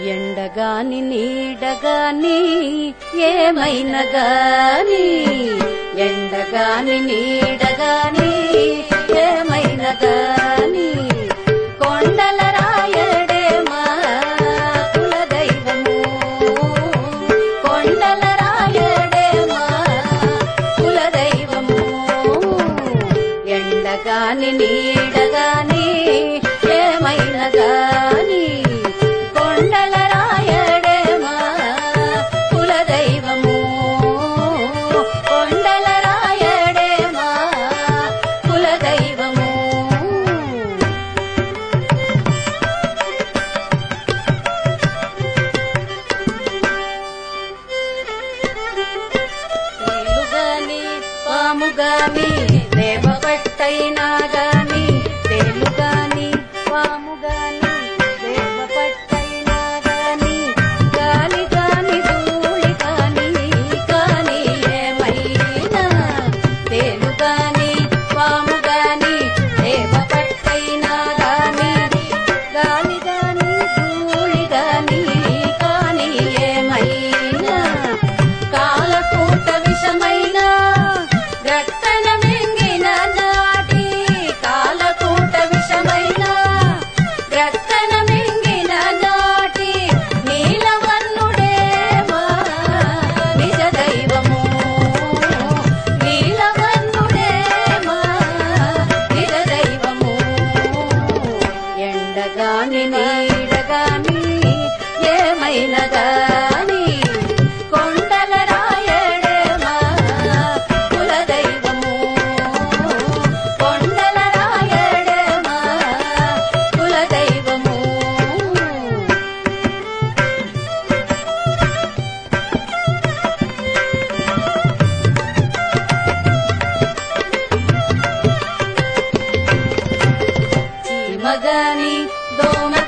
ఎండగాని నీడగాని ఏమైనా గాని ఎండగాని నీడగాని ఏమైనా గాని కొండల రాయడే మా కులదైవము కొండల రాయడే మా కులదైవము ఎండగాని నీడగాని ఏమైనా గాని కొండల రాయడే మా కులదైవము కొండల రాయడే మా కులదైవము తేలుగాని పాముగాని దేవపట్టైనా గాని తేలుగాని పాముగాని దేవపట్టైనా గాని గాలి గాని ధూళి గాని కాని ఏమైనా తేలుగాని పాముగాని దేవపట్టైనా గాని గాలి గాని ధూళి గాని కాని ఏమైనా కాలకూట విషమైన రక్తన మింగిన నాటి కాలకూట విషమైన రక్తన మింగిన నాటి నీలవర్ణుడేమా నిజ దైవము నీలవర్ణుడేమా నిజ దైవము ఎండగాని నీడగాని ఏమైనా గాని కొండల రాయడేమా కులదైవము కొండల రాయడేమా కులదైవము చీమగాని దోమ